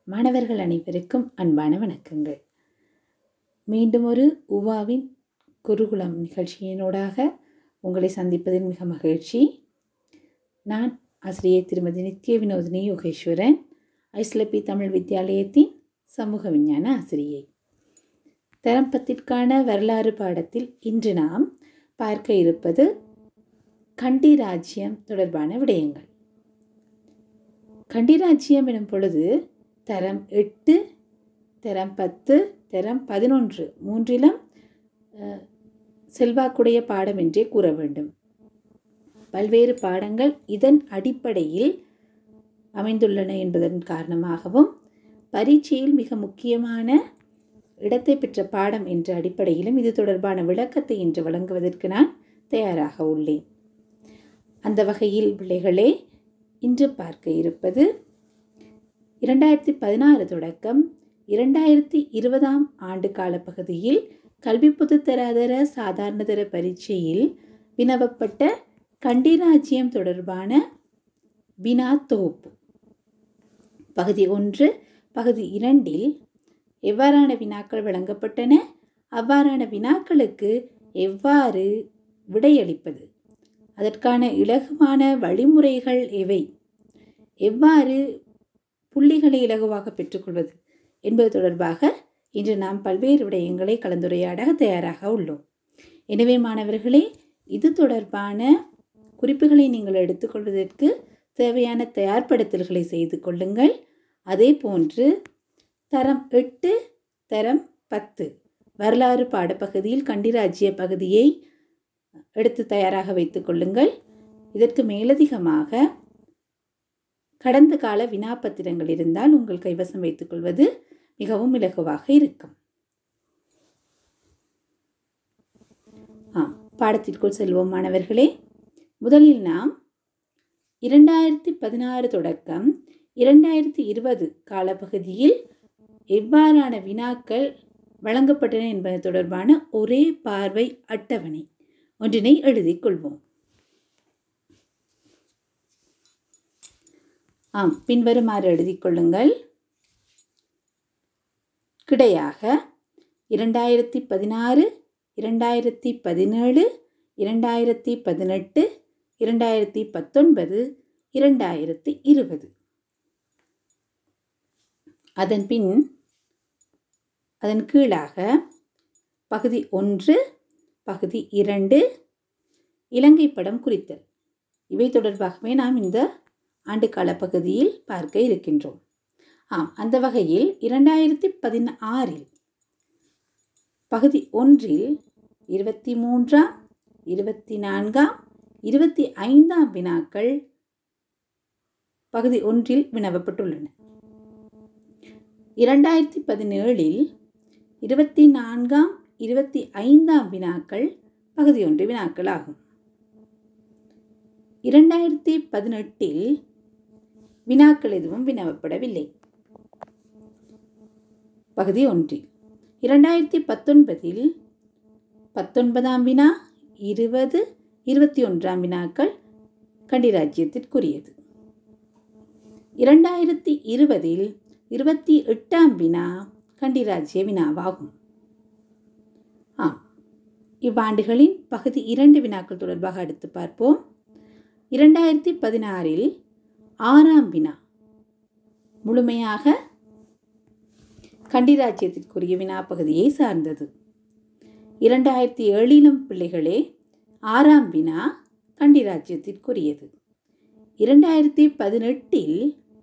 மாணவர்கள் அனைவருக்கும் அன்பான வணக்கங்கள் மீண்டும் ஒரு உவாவின் குருகுலம் நிகழ்ச்சியினூடாக உங்களை சந்திப்பதில் மிக மகிழ்ச்சி நான் ஆசிரியர் திருமதி நித்ய வினோதினி யோகேஸ்வரன் ஐஸ்லபி தமிழ் வித்தியாலயத்தின் சமூக விஞ்ஞான ஆசிரியை தரம்பத்திற்கான வரலாறு பாடத்தில் இன்று நாம் பார்க்க இருப்பது கண்டி ராஜ்யம் தொடர்பான விடயங்கள் கண்டிராஜ்யம் எனும் பொழுது தரம் எட்டு தரம் பத்து தரம் பதினொன்று மூன்றிலும் அஹ், செல்வாக்குடைய பாடம் என்றே கூற வேண்டும் பல்வேறு பாடங்கள் இதன் அடிப்படையில் அமைந்துள்ளன என்பதன் காரணமாகவும் பரீட்சையில் மிக முக்கியமான இடத்தை பெற்ற பாடம் என்ற அடிப்படையிலும் இது தொடர்பான விளக்கத்தை இன்று வழங்குவதற்கு நான் தயாராக உள்ளேன் அந்த வகையில் பிள்ளைகளே இன்று பார்க்க இருப்பது இரண்டாயிரத்தி பதினாறு தொடக்கம் இரண்டாயிரத்தி இருபதாம் ஆண்டு காலப்பகுதியில் கல்வி பொதுத்தராதர சாதாரணதர பரீட்சையில் வினவப்பட்ட கண்டிராஜ்யம் தொடர்பான வினா தொகுப்பு பகுதி ஒன்று பகுதி இரண்டில் எவ்வாறான வினாக்கள் வழங்கப்பட்டன அவ்வாறான வினாக்களுக்கு எவ்வாறு விடையளிப்பது அதற்கான இலகுவான வழிமுறைகள் எவை எவ்வாறு புள்ளிகளை இலகுவாக பெற்றுக்கொள்வது என்பது தொடர்பாக இன்று நாம் பல்வேறு விடயங்களை கலந்துரையாட தயாராக உள்ளோம் எனவே மாணவர்களே இது தொடர்பான குறிப்புகளை நீங்கள் எடுத்துக்கொள்வதற்கு தேவையான தயார்படுத்தல்களை செய்து கொள்ளுங்கள் அதே போன்று தரம் எட்டு தரம் பத்து வரலாறு பாடப்பகுதியில் கண்டிராஜ்ய பகுதியை எடுத்து தயாராக வைத்துக் கொள்ளுங்கள் இதற்கு மேலதிகமாக கடந்த கால வினாப்பத்திரங்கள் இருந்தால் உங்கள் கைவசம் வைத்துக் கொள்வது மிகவும் இலகுவாக இருக்கும் ஆம் பாடத்திற்குள் செல்வோம் மாணவர்களே முதலில் நாம் இரண்டாயிரத்தி பதினாறு தொடக்கம் இரண்டாயிரத்தி இருபது காலப்பகுதியில் எவ்வாறான வினாக்கள் வழங்கப்பட்டன என்பது தொடர்பான ஒரே பார்வை அட்டவணை ஒன்றினை எழுதிக் கொள்வோம் ஆம் பின்வருமாறு எழுதிக் கொள்ளுங்கள் கிடையாக இரண்டாயிரத்தி பதினாறு இரண்டாயிரத்தி பதினேழு இரண்டாயிரத்தி பதினெட்டு இரண்டாயிரத்தி பத்தொன்பது இரண்டாயிரத்தி இருபது அதன் பின் அதன் கீழாக பகுதி ஒன்று பகுதி இரண்டு இலங்கை படம் குறித்தல் இவை தொடர்பாகவே நாம் இந்த ஆண்டுகால பகுதியில் பார்க்க இருக்கின்றோம் ஆம் அந்த வகையில் இரண்டாயிரத்தி பதினாறில் பகுதி ஒன்றில் இருபத்தி மூன்றாம் இருபத்தி நான்காம் இருபத்தி ஐந்தாம் வினாக்கள் பகுதி ஒன்றில் வினவப்பட்டுள்ளன இரண்டாயிரத்தி பதினேழில் இருபத்தி நான்காம் இருபத்தி ஐந்தாம் வினாக்கள் பகுதி ஒன்று வினாக்கள் ஆகும் இரண்டாயிரத்தி பதினெட்டில் வினாக்கள் எதுவும் வினவப்படவில்லை பகுதி ஒன்றில் இரண்டாயிரத்தி பத்தொன்பதில் பத்தொன்பதாம் வினா இருபது இருபத்தி ஒன்றாம் வினாக்கள் கண்டிராஜ்யத்திற்குரியது இரண்டாயிரத்தி இருபதில் இருபத்தி எட்டாம் வினா கண்டிராஜ்ய வினாவாகும் ஆம் இவ்வாண்டுகளின் பகுதி இரண்டு வினாக்கள் தொடர்பாக அடுத்து பார்ப்போம் இரண்டாயிரத்தி பதினாறில் ஆறாம் வினா முழுமையாக கண்டிராஜ்யத்திற்குரிய வினா பகுதியை சார்ந்தது இரண்டாயிரத்தி ஏழிலும் பிள்ளைகளே ஆறாம் வினா கண்டிராஜ்யத்திற்குரியது இரண்டாயிரத்தி பதினெட்டில்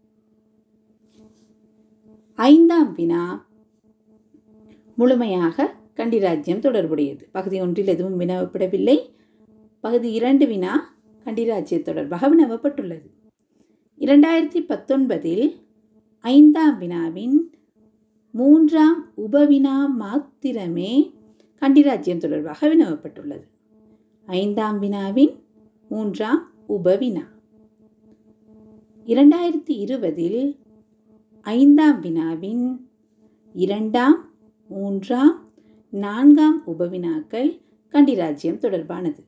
ஐந்தாம் வினா முழுமையாக கண்டிராஜ்யம் தொடர்புடையது பகுதி ஒன்றில் எதுவும் வினவப்படவில்லை பகுதி இரண்டு வினா கண்டிராஜ்ய தொடர்பாக வினவப்பட்டுள்ளது இரண்டாயிரத்தி பத்தொன்பதில் ஐந்தாம் வினாவின் மூன்றாம் உபவினா மாத்திரமே கண்டிராஜ்யம் தொடர்பாக வினவப்பட்டுள்ளது ஐந்தாம் வினாவின் மூன்றாம் உபவினா இரண்டாயிரத்தி இருபதில் ஐந்தாம் வினாவின் இரண்டாம் மூன்றாம் நான்காம் உபவினாக்கள் கண்டிராஜ்யம் தொடர்பானது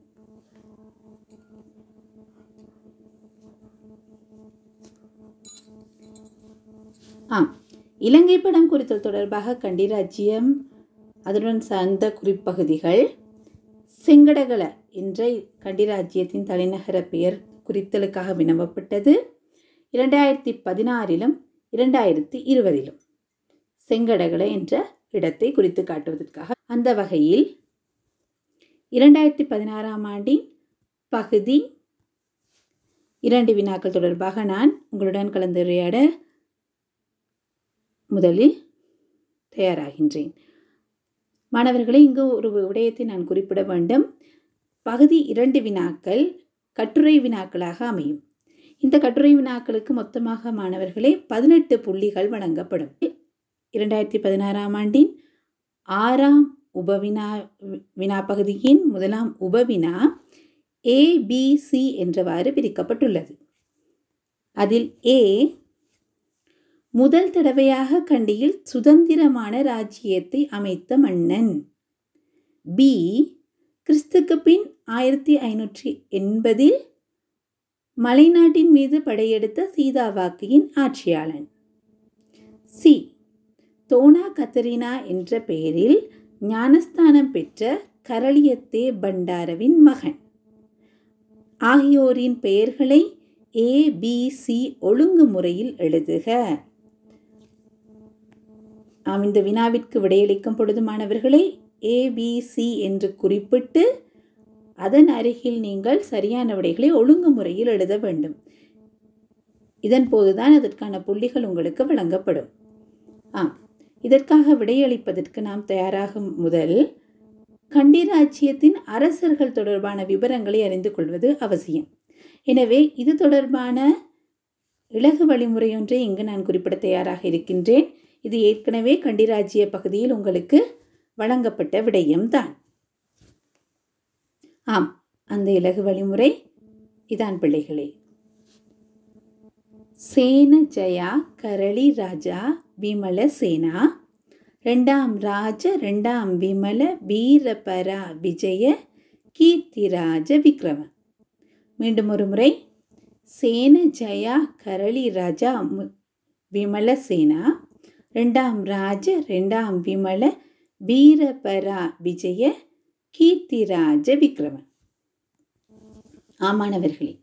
ஆம் இலங்கை படம் குறித்தல் தொடர்பாக கண்டிராஜ்யம் அதனுடன் சார்ந்த குறிப்பகுதிகள் செங்கடகல என்ற கண்டிராஜ்யத்தின் தலைநகர பெயர் குறித்தலுக்காக வினவப்பட்டது இரண்டாயிரத்தி பதினாறிலும் இரண்டாயிரத்தி இருபதிலும் செங்கடகல என்ற இடத்தை குறித்து காட்டுவதற்காக அந்த வகையில் இரண்டாயிரத்தி பதினாறாம் ஆண்டின் பகுதி இரண்டு வினாக்கள் தொடர்பாக நான் உங்களுடன் கலந்துரையாட முதலில் தயாராகின்றேன் மாணவர்களே இங்கு ஒரு விடயத்தை நான் குறிப்பிட வேண்டும் பகுதி இரண்டு வினாக்கள் கட்டுரை வினாக்களாக அமையும் இந்த கட்டுரை வினாக்களுக்கு மொத்தமாக மாணவர்களே பதினெட்டு புள்ளிகள் வழங்கப்படும் இரண்டாயிரத்தி பதினாறாம் ஆண்டின் ஆறாம் உபவினா வினா பகுதியின் முதலாம் உபவினா ஏபிசி என்றவாறு பிரிக்கப்பட்டுள்ளது அதில் ஏ முதல் தடவையாக கண்டியில் சுதந்திரமான ராஜ்யத்தை அமைத்த மன்னன் பி கிறிஸ்துக்கு பின் ஆயிரத்தி ஐநூற்றி எண்பதில் மலைநாட்டின் மீது படையெடுத்த சீதாவாக்கியின் ஆட்சியாளன் சி தோனா கத்தரினா என்ற பெயரில் ஞானஸ்தானம் பெற்ற கரளியத்தே பண்டாரவின் மகன் ஆகியோரின் பெயர்களை ஏபிசி ஒழுங்குமுறையில் எழுதுக ஆம் இந்த வினாவிற்கு விடையளிக்கும் பொழுது மாணவர்களே ஏபிசி என்று குறிப்பிட்டு அதன் அருகில் நீங்கள் சரியான விடைகளை ஒழுங்குமுறையில் எழுத வேண்டும் இதன் போதுதான் அதற்கான புள்ளிகள் உங்களுக்கு வழங்கப்படும் ஆம் இதற்காக விடையளிப்பதற்கு நாம் தயாராகும் முதல் கண்டிராட்சியத்தின் அரசர்கள் தொடர்பான விவரங்களை அறிந்து கொள்வது அவசியம் எனவே இது தொடர்பான இலகு வழிமுறை ஒன்றை இங்கு நான் குறிப்பிட தயாராக இருக்கின்றேன் இது ஏற்கனவே கண்டிராஜ்ய பகுதியில் உங்களுக்கு வழங்கப்பட்ட விடயம்தான் ஆம் அந்த இலகு வழிமுறை இதான் பிள்ளைகளே சேன ஜயா கரளி ராஜா விமல சேனா ரெண்டாம் ராஜ ரெண்டாம் விமல வீரபரா விஜய கீர்த்திராஜ விக்ரம மீண்டும் ஒரு முறை சேன ஜயா கரளி ராஜா விமல சேனா ரெண்டாம் ராஜ ரெண்டாம் விமல வீரபரா விஜய கீர்த்திராஜ விக்ரம ஆமானவர்களே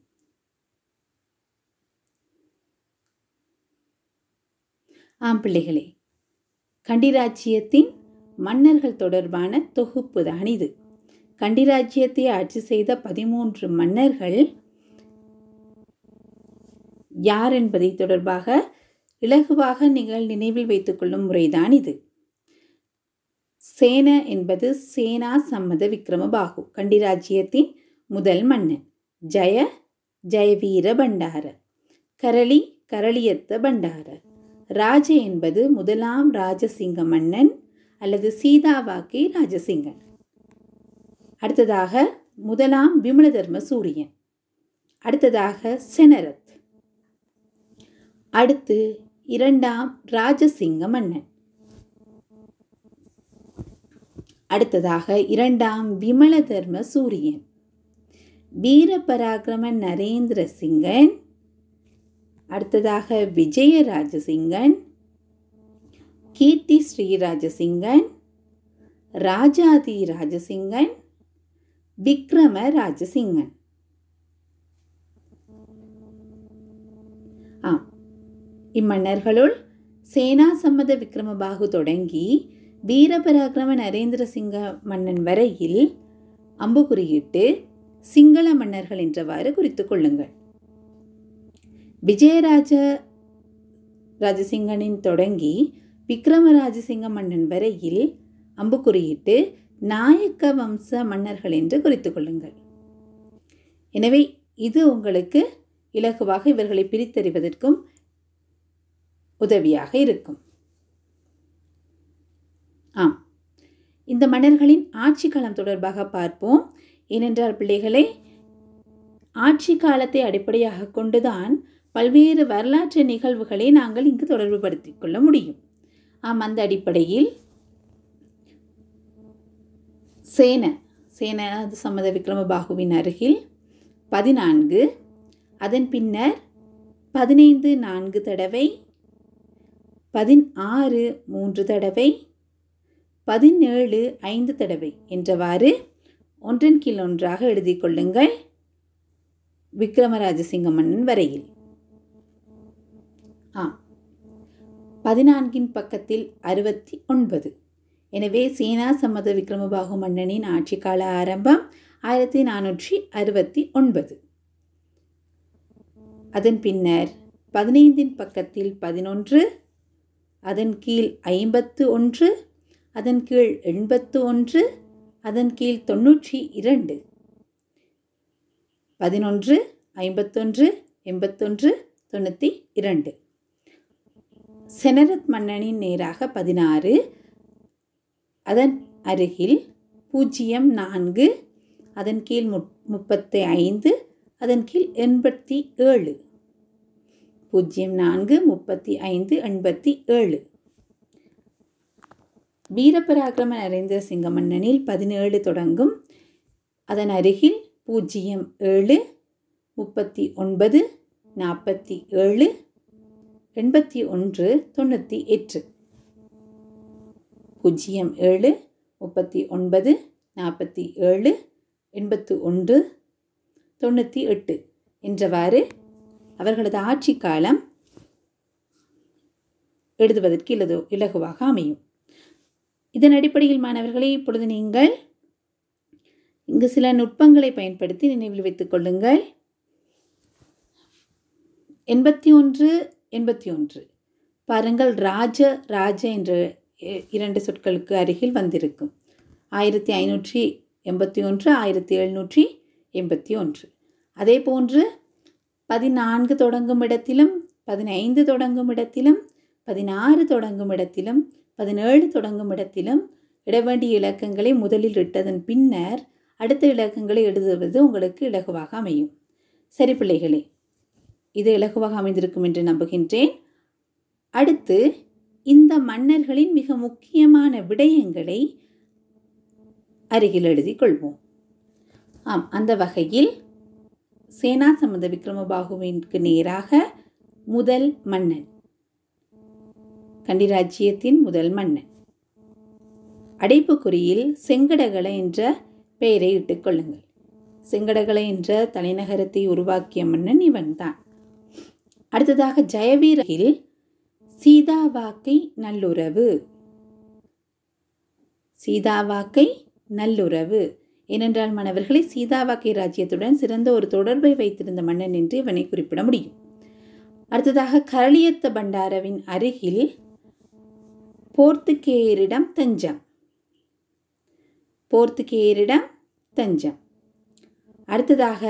ஆம் பிள்ளைகளே கண்டிராச்சியத்தின் மன்னர்கள் தொடர்பான தொகுப்பு தான் இது கண்டிராச்சியத்தை ஆட்சி செய்த பதிமூன்று மன்னர்கள் யார் என்பதை தொடர்பாக இலகுவாக நீங்கள் நினைவில் வைத்துக்கொள்ளும் முறைதான் இது சேன என்பது சேனா சம்மத விக்ரமபாகு கண்டிராஜ்யத்தின் முதல் மன்னன் ஜய ஜெயவீர பண்டார கரளி கரளியத்த பண்டார ராஜ என்பது முதலாம் ராஜசிங்க மன்னன் அல்லது சீதாவாக்கி ராஜசிங்கன் அடுத்ததாக முதலாம் விமலதர்ம சூரியன் அடுத்ததாக செனரத் அடுத்து இரண்டாம் ராஜசிங்க மன்னன் அடுத்ததாக இரண்டாம் விமலதர்ம சூரியன் வீரபராக்கிரம நரேந்திர சிங்கன் அடுத்ததாக விஜயராஜசிங்கன் கீர்த்தி ஸ்ரீராஜசிங்கன் ராஜாதி ராஜசிங்கன் விக்ரம ராஜசிங்கன் ஆ இம்மன்னர்களுள் சேனா சம்மத விக்ரமபாகு தொடங்கி வீரபராக்கிரம நரேந்திர சிங்க மன்னன் வரையில் அம்பு குறியிட்டு சிங்கள மன்னர்கள் என்றவாறு குறித்து கொள்ளுங்கள் விஜயராஜ ராஜசிங்கனின் தொடங்கி விக்ரமராஜசிங்க மன்னன் வரையில் அம்பு குறியிட்டு நாயக்க வம்ச மன்னர்கள் என்று குறித்து கொள்ளுங்கள் எனவே இது உங்களுக்கு இலகுவாக இவர்களை பிரித்தறிவதற்கும் உதவியாக இருக்கும் ஆம் இந்த மன்னர்களின் ஆட்சி காலம் தொடர்பாக பார்ப்போம் ஏனென்றால் பிள்ளைகளை ஆட்சி காலத்தை அடிப்படையாக கொண்டுதான் பல்வேறு வரலாற்று நிகழ்வுகளை நாங்கள் இங்கு தொடர்பு படுத்திக் கொள்ள முடியும் ஆம் அந்த அடிப்படையில் சேன சேன அது சம்மத விக்ரமபாகுவின் அருகில் பதினான்கு அதன் பின்னர் பதினைந்து நான்கு தடவை பதினாறு மூன்று தடவை பதினேழு ஐந்து தடவை என்றவாறு ஒன்றன் கீழ் ஒன்றாக எழுதி கொள்ளுங்கள் விக்ரமராஜசிங்க மன்னன் வரையில் ஆ பதினான்கின் பக்கத்தில் அறுபத்தி ஒன்பது எனவே சேனா சம்மத விக்ரமபாகு மன்னனின் ஆட்சி கால ஆரம்பம் ஆயிரத்தி நானூற்றி அறுபத்தி ஒன்பது அதன் பின்னர் பதினைந்தின் பக்கத்தில் பதினொன்று அதன் கீழ் ஐம்பத்து ஒன்று அதன் கீழ் எண்பத்து ஒன்று அதன் கீழ் தொன்னூற்றி இரண்டு பதினொன்று ஐம்பத்தொன்று எண்பத்தொன்று தொண்ணூற்றி இரண்டு செனரத் மன்னனின் நேராக பதினாறு அதன் அருகில் பூஜ்ஜியம் நான்கு அதன் கீழ் முப் முப்பத்தி ஐந்து அதன் கீழ் எண்பத்தி ஏழு பூஜ்ஜியம் நான்கு முப்பத்தி ஐந்து எண்பத்தி ஏழு வீரபராக்கிரம நரேந்திர சிங்க மன்னனில் பதினேழு தொடங்கும் அதன் அருகில் பூஜ்ஜியம் ஏழு முப்பத்தி ஒன்பது நாற்பத்தி ஏழு எண்பத்தி ஒன்று தொண்ணூற்றி எட்டு பூஜ்ஜியம் ஏழு முப்பத்தி ஒன்பது நாற்பத்தி ஏழு எண்பத்து ஒன்று தொண்ணூற்றி எட்டு என்றவாறு அவர்களது ஆட்சி காலம் எழுதுவதற்கு இலது இலகுவாக அமையும் இதன் அடிப்படையில் மாணவர்களே இப்பொழுது நீங்கள் இங்கு சில நுட்பங்களை பயன்படுத்தி நினைவில் வைத்துக் கொள்ளுங்கள் எண்பத்தி ஒன்று எண்பத்தி ஒன்று பாருங்கள் ராஜ ராஜ என்ற இ- இரண்டு சொற்களுக்கு அருகில் வந்திருக்கும் ஆயிரத்தி ஐநூற்றி எண்பத்தி ஒன்று ஆயிரத்தி எழுநூற்றி எண்பத்தி ஒன்று அதே போன்று பதினான்கு தொடங்கும் இடத்திலும் பதினைந்து தொடங்கும் இடத்திலும் பதினாறு தொடங்கும் இடத்திலும் பதினேழு தொடங்கும் இடத்திலும் இடவேண்டிய இலக்கங்களை முதலில் இட்டதன் பின்னர் அடுத்த இலக்கங்களை எழுதுவது உங்களுக்கு இலகுவாக அமையும் சரி பிள்ளைகளே இது இலகுவாக அமைந்திருக்கும் என்று நம்புகின்றேன் அடுத்து இந்த மன்னர்களின் மிக முக்கியமான விடயங்களை அருகில் எழுதிக் கொள்வோம் ஆம் அந்த வகையில் சேனா சம்பந்த விக்ரமபாகுவிற்கு நேராக முதல் மன்னன் கண்டிராஜ்யத்தின் முதல் மன்னன் அடைப்புக்குறியில் செங்கடகல என்ற பெயரை இட்டுக் கொள்ளுங்கள் செங்கடகல என்ற தலைநகரத்தை உருவாக்கிய மன்னன் இவன்தான் அடுத்ததாக ஜெயவீரில் சீதாவாக்கை நல்லுறவு சீதாவாக்கை நல்லுறவு ஏனென்றால் மன்னவர்களை சீதாவாக்கை ராஜ்யத்துடன் சிறந்த ஒரு தொடர்பை வைத்திருந்த மன்னன் என்று இவனை குறிப்பிட முடியும் அடுத்ததாக கரளியத்த பண்டாரவின் அருகில் போர்த்துகேயரிடம் தஞ்சம் போர்த்துகேயரிடம் தஞ்சம் அடுத்ததாக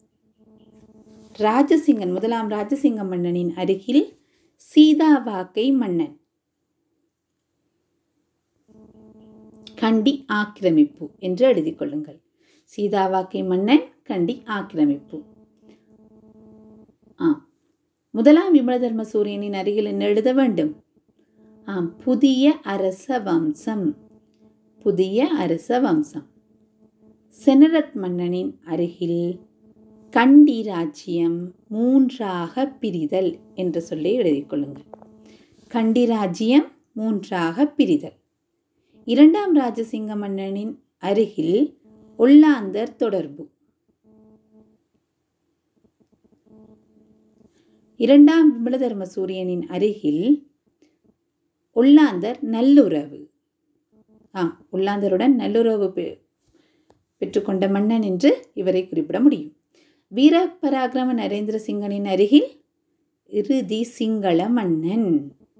ராஜசிங்கன் முதலாம் ராஜசிங்க மன்னனின் அருகில் சீதாவாக்கை மன்னன் கண்டி ஆக்கிரமிப்பு என்று எழுதிக் கொள்ளுங்கள் சீதாவாக்கை மன்னன் கண்டி ஆக்கிரமிப்பு ஆம் முதலாம் விமலதர்ம சூரியனின் அருகில் என்ன எழுத வேண்டும் ஆம் புதிய அரச வம்சம் புதிய அரச வம்சம் செனரத் மன்னனின் அருகில் கண்டி ராஜ்யம் மூன்றாக பிரிதல் என்ற சொல்லை எழுதிக் கொள்ளுங்கள் கண்டி ராஜ்யம் மூன்றாக பிரிதல் இரண்டாம் ராஜசிங்க மன்னனின் அருகில் ஒல்லாந்தர் தொடர்பு இரண்டாம் விமலதர்ம சூரியனின் அருகில் ஒல்லாந்தர் நல்லுறவு ஆ ஒல்லாந்தருடன் நல்லுறவு பெ- பெற்றுக்கொண்ட மன்னன் என்று இவரை குறிப்பிட முடியும் வீரபராக்கிரம நரேந்திர சிங்கனின் அருகில் இறுதி சிங்கள மன்னன்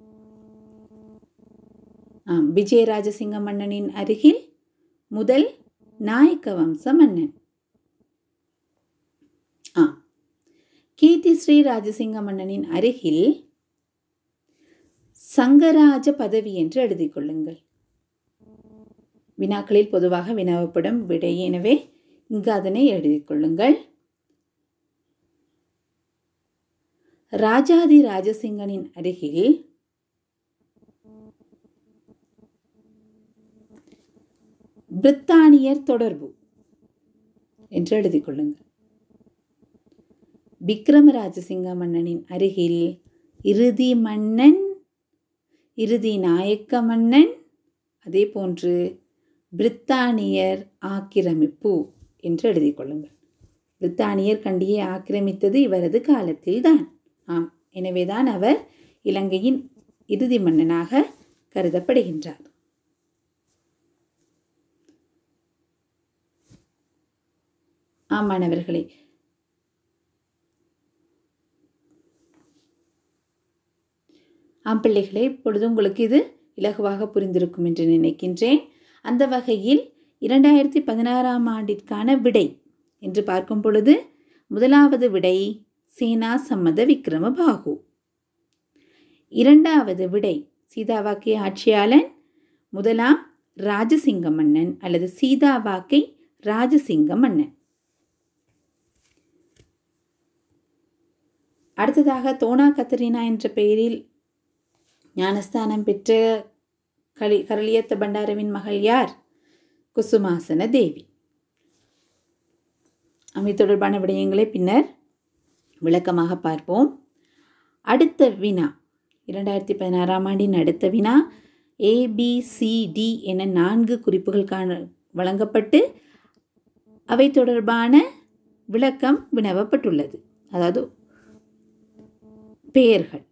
ஆம் விஜயராஜசிங்க மன்னனின் அருகில் முதல் நாயக்க வம்ச மன்னன் ஆ கீர்த்தி ஸ்ரீ ராஜசிங்க மன்னனின் அருகில் சங்கராஜ பதவி என்று எழுதிக் கொள்ளுங்கள் வினாக்களில் பொதுவாக வினவப்படும் விடை எனவே இங்கு அதனை எழுதிக் கொள்ளுங்கள் ராஜாதி ராஜசிங்கனின் அருகில் பிரித்தானியர் தொடர்பு என்று எழுதிக் கொள்ளுங்கள் விக்ரம ராஜசிங்க மன்னனின் அருகில் இறுதி மன்னன் இறுதி நாயக்க மன்னன் அதே போன்று பிரித்தானியர் ஆக்கிரமிப்பு என்று எழுதிக் கொள்ளுங்கள் பிரித்தானியர் கண்டியை ஆக்கிரமித்தது இவரது காலத்தில்தான் ஆம் எனவேதான் அவர் இலங்கையின் இறுதி மன்னனாக கருதப்படுகின்றார் ஆமாணவர்களே ஆம் பிள்ளைகளே இப்பொழுது உங்களுக்கு இது இலகுவாக புரிந்திருக்கும் என்று நினைக்கின்றேன் அந்த வகையில் இரண்டாயிரத்தி பதினாறாம் ஆண்டிற்கான விடை என்று பார்க்கும் பொழுது முதலாவது விடை சேனா சம்மத விக்ரமபாகு இரண்டாவது விடை சீதாவாக்கை ஆட்சியாளன் முதலாம் ராஜசிங்க மன்னன் அல்லது சீதாவாக்கை ராஜசிங்க மன்னன் அடுத்ததாக தோனா கத்தரினா என்ற பெயரில் ஞானஸ்தானம் பெற்ற களி கரளியத்த பண்டாரவின் மகள் யார் குசுமாசன தேவி அவை தொடர்பான விடயங்களை பின்னர் விளக்கமாக பார்ப்போம் அடுத்த வினா இரண்டாயிரத்தி பதினாறாம் ஆண்டின் அடுத்த வினா ஏபிசிடி என நான்கு குறிப்புகள் காண வழங்கப்பட்டு அவை தொடர்பான விளக்கம் வினவப்பட்டுள்ளது அதாவது பெயர்கள்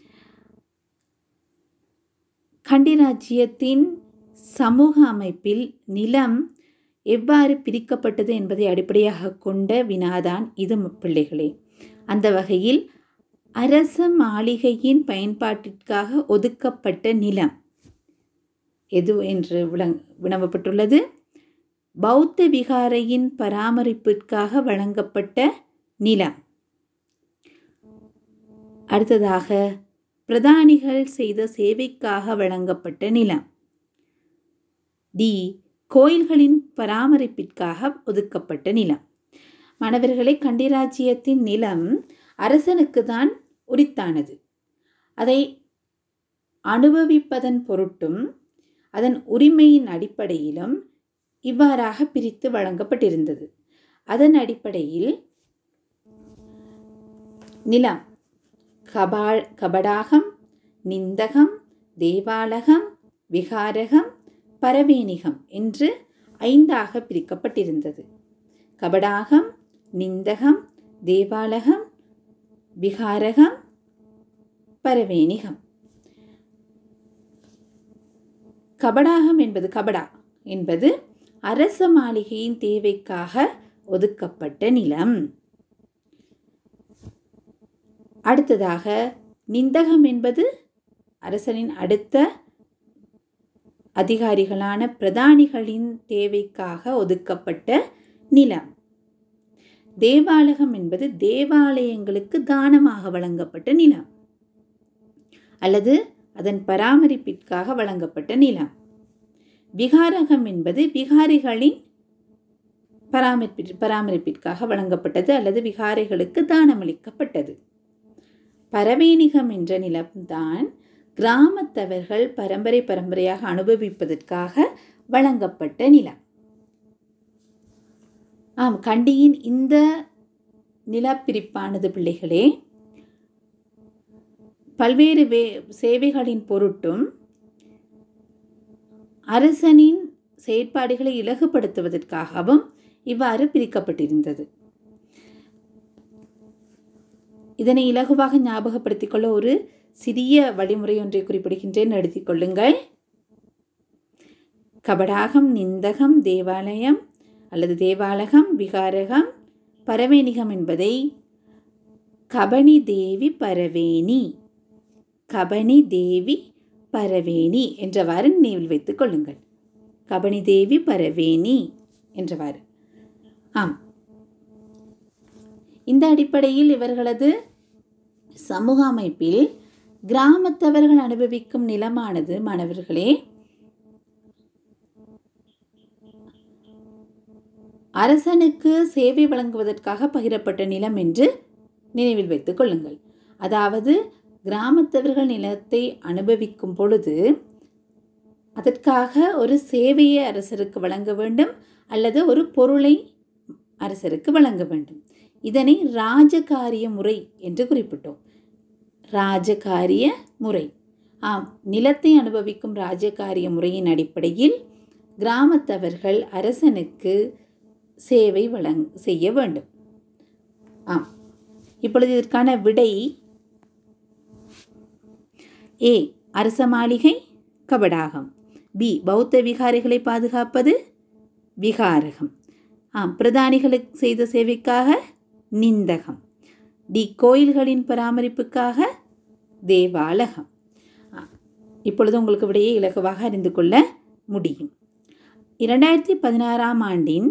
கண்டி ராஜ்யத்தின் சமூக அமைப்பில் நிலம் எவ்வாறு பிரிக்கப்பட்டது என்பதை அடிப்படையாக கொண்ட வினாதான் இது பிள்ளைகளே அந்த வகையில் அரச மாளிகையின் பயன்பாட்டிற்காக ஒதுக்கப்பட்ட நிலம் எது என்று விளங் வினவப்பட்டுள்ளது பௌத்த விகாரையின் பராமரிப்பிற்காக வழங்கப்பட்ட நிலம் அடுத்ததாக பிரதானிகள் செய்த சேவைக்காக வழங்கப்பட்ட நிலம் டி கோயில்களின் பராமரிப்பிற்காக ஒதுக்கப்பட்ட நிலம் மாணவர்களை கண்டிராஜ்யத்தின் நிலம் அரசனுக்கு தான் உரித்தானது அதை அனுபவிப்பதன் பொருட்டும் அதன் உரிமையின் அடிப்படையிலும் இவ்வாறாக பிரித்து வழங்கப்பட்டிருந்தது அதன் அடிப்படையில் நிலம் கபா கபடாகம் நிந்தகம் தேவாலகம் விகாரகம் பரவேணிகம் என்று ஐந்தாக பிரிக்கப்பட்டிருந்தது கபடாகம் நிந்தகம் தேவாலகம் விகாரகம் பரவேணிகம் கபடாகம் என்பது கபடா என்பது அரச மாளிகையின் தேவைக்காக ஒதுக்கப்பட்ட நிலம் அடுத்ததாக நிந்தகம் என்பது அரசனின் அடுத்த அதிகாரிகளான பிரதானிகளின் தேவைக்காக ஒதுக்கப்பட்ட நிலம் தேவாலகம் என்பது தேவாலயங்களுக்கு தானமாக வழங்கப்பட்ட நிலம் அல்லது அதன் பராமரிப்பிற்காக வழங்கப்பட்ட நிலம் விகாரகம் என்பது விகாரிகளின் பராமரிப்பி பராமரிப்பிற்காக வழங்கப்பட்டது அல்லது விகாரிகளுக்கு தானமளிக்கப்பட்டது பரவேணிகம் என்ற நிலம்தான் கிராமத்தவர்கள் பரம்பரை பரம்பரையாக அனுபவிப்பதற்காக வழங்கப்பட்ட நிலம் ஆம் கண்டியின் இந்த நிலப்பிரிப்பானது பிள்ளைகளே பல்வேறு வே சேவைகளின் பொருட்டும் அரசனின் செயற்பாடுகளை இலகுபடுத்துவதற்காகவும் இவ்வாறு பிரிக்கப்பட்டிருந்தது இதனை இலகுவாக ஞாபகப்படுத்திக் கொள்ள ஒரு சிறிய வழிமுறை ஒன்றை குறிப்பிடுகின்றேன் எழுதிக் கொள்ளுங்கள் கபடாகம் நிந்தகம் தேவாலயம் அல்லது தேவாலகம் விகாரகம் பரவேணிகம் என்பதை கபனி தேவி பரவேணி கபனி தேவி பரவேணி என்றவாறு நினைவில் வைத்துக் கொள்ளுங்கள் கபனி தேவி பரவேணி என்றவாறு ஆம் இந்த அடிப்படையில் இவர்களது சமூக அமைப்பில் கிராமத்தவர்கள் அனுபவிக்கும் நிலமானது மாணவர்களே அரசனுக்கு சேவை வழங்குவதற்காக பகிரப்பட்ட நிலம் என்று நினைவில் வைத்துக் கொள்ளுங்கள் அதாவது கிராமத்தவர்கள் நிலத்தை அனுபவிக்கும் பொழுது அதற்காக ஒரு சேவையை அரசருக்கு வழங்க வேண்டும் அல்லது ஒரு பொருளை அரசருக்கு வழங்க வேண்டும் இதனை ராஜகாரிய முறை என்று குறிப்பிட்டோம் ராஜகாரிய முறை ஆம் நிலத்தை அனுபவிக்கும் ராஜகாரிய முறையின் அடிப்படையில் கிராமத்தவர்கள் அரசனுக்கு சேவை வழங் செய்ய வேண்டும் ஆம் இப்பொழுது இதற்கான விடை ஏ அரச மாளிகை கபடாகம் பி பௌத்த விகாரிகளை பாதுகாப்பது விகாரகம் ஆம் பிரதானிகளுக்கு செய்த சேவைக்காக நிந்தகம் டி கோயில்களின் பராமரிப்புக்காக தேவாலகம் ஆ, இப்பொழுது உங்களுக்கு விடையை இலகுவாக அறிந்து கொள்ள முடியும் இரண்டாயிரத்தி பதினாறாம் ஆண்டின்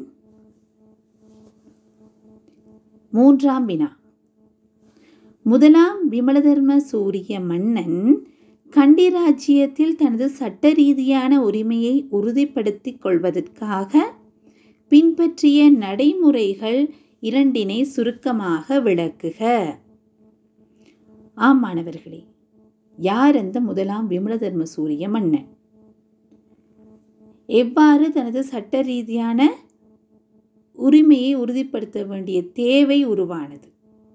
மூன்றாம் வினா முதலாம் விமலதர்ம சூரிய மன்னன் கண்டி ராஜ்ஜியத்தில் தனது சட்ட ரீதியான உரிமையை உறுதிப்படுத்திக் கொள்வதற்காக பின்பற்றிய நடைமுறைகள் இரண்டினை சுருக்கமாக விளக்குக ஆம் மாணவர்களே யார் அந்த முதலாம் விமலதர்ம சூரிய மன்னன் எவ்வாறு தனது சட்ட ரீதியான உரிமையை உறுதிப்படுத்த வேண்டிய தேவை உருவானது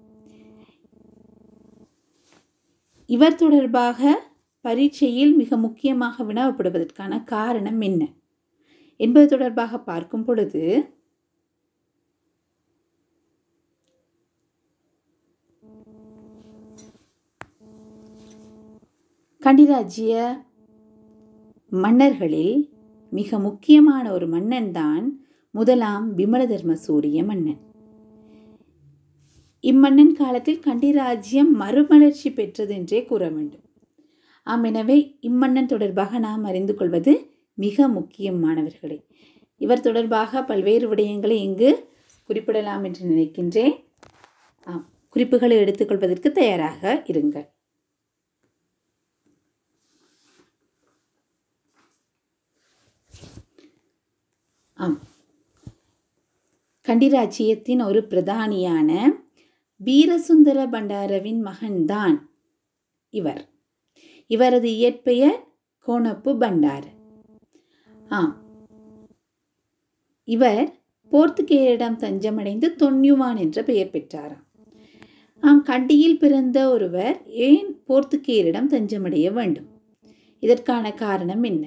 இவர் தொடர்பாக பரீட்சையில் மிக முக்கியமாக வினவப்படுவதற்கான காரணம் என்ன என்பது தொடர்பாக பார்க்கும் பொழுது கண்டிராஜ்ய மன்னர்களில் மிக முக்கியமான ஒரு மன்னன் தான் முதலாம் விமலதர்ம சூரிய மன்னன் இம்மன்னன் காலத்தில் கண்டி ராஜ்யம் மறுமலர்ச்சி பெற்றது என்றே கூற வேண்டும் ஆம் எனவே இம்மன்னன் தொடர்பாக நாம் அறிந்து கொள்வது மிக முக்கியமானவர்களே இவர் தொடர்பாக பல்வேறு விடயங்களை இங்கு குறிப்பிடலாம் என்று நினைக்கின்றேன் ஆம் குறிப்புகளை எடுத்துக்கொள்வதற்கு தயாராக இருங்கள் ஆம் கண்டிராச்சியத்தின் ஒரு பிரதானியான வீரசுந்தர பண்டாரவின் மகன்தான் இவர் இவரது இயற்பெயர் கோணப்பு பண்டார ஆம் இவர் போர்த்துகேயரிடம் தஞ்சமடைந்து தொன்யுவான் என்ற பெயர் பெற்றாராம் ஆம் கண்டியில் பிறந்த ஒருவர் ஏன் போர்த்துகேயரிடம் தஞ்சமடைய வேண்டும் இதற்கான காரணம் என்ன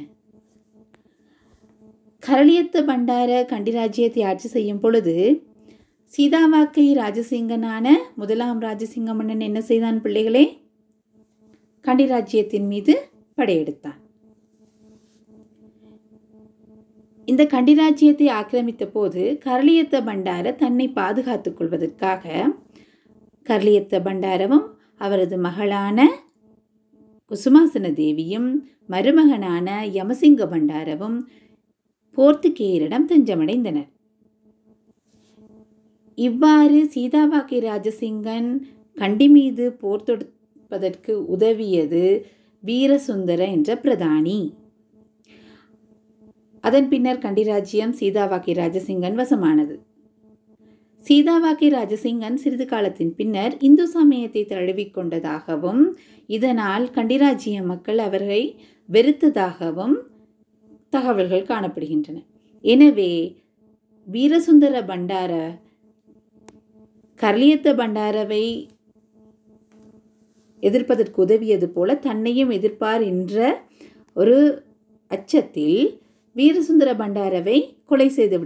கரளியத்த பண்டார கண்டி ராஜ்யத்தை ஆட்சி செய்யும் பொழுது சீதாவாக்கை ராஜசிங்கனான முதலாம் ராஜசிங்க மன்னன் என்ன செய்தான் பிள்ளைகளே கண்டி ராஜ்யத்தின் மீது படையெடுத்தான் இந்த கண்டி ராஜ்யத்தை ஆக்கிரமித்த போது கரளியத்த பண்டார தன்னை பாதுகாத்துக் கொள்வதற்காக கரளியத்த பண்டாரவும் அவரது மகளான குசுமாசன தேவியும் மருமகனான யமசிங்க பண்டாரவும் போர்த்துகேயரிடம் தஞ்சமடைந்தனர் இவ்வாறு சீதாவாக்கி ராஜசிங்கன் கண்டி மீது போர் தொடுப்பதற்கு உதவியது வீரசுந்தர என்ற பிரதானி அதன் பின்னர் கண்டிராஜ்யம் சீதாவாக்கி ராஜசிங்கன் வசமானது சீதாவாக்கி ராஜசிங்கன் சிறிது காலத்தின் பின்னர் இந்து சமயத்தை தழுவிக்கொண்டதாகவும் இதனால் கண்டிராஜ்ய மக்கள் அவரை வெறுத்ததாகவும் தகவல்கள் காணப்படுகின்றன எனவே வீரசுந்தர பண்டார கர்லியத்த பண்டாரவை எதிர்ப்பதற்கு உதவியது போல தன்னையும் எதிர்ப்பார் என்ற ஒரு அச்சத்தில் வீரசுந்தர பண்டாரவை கொலை செய்து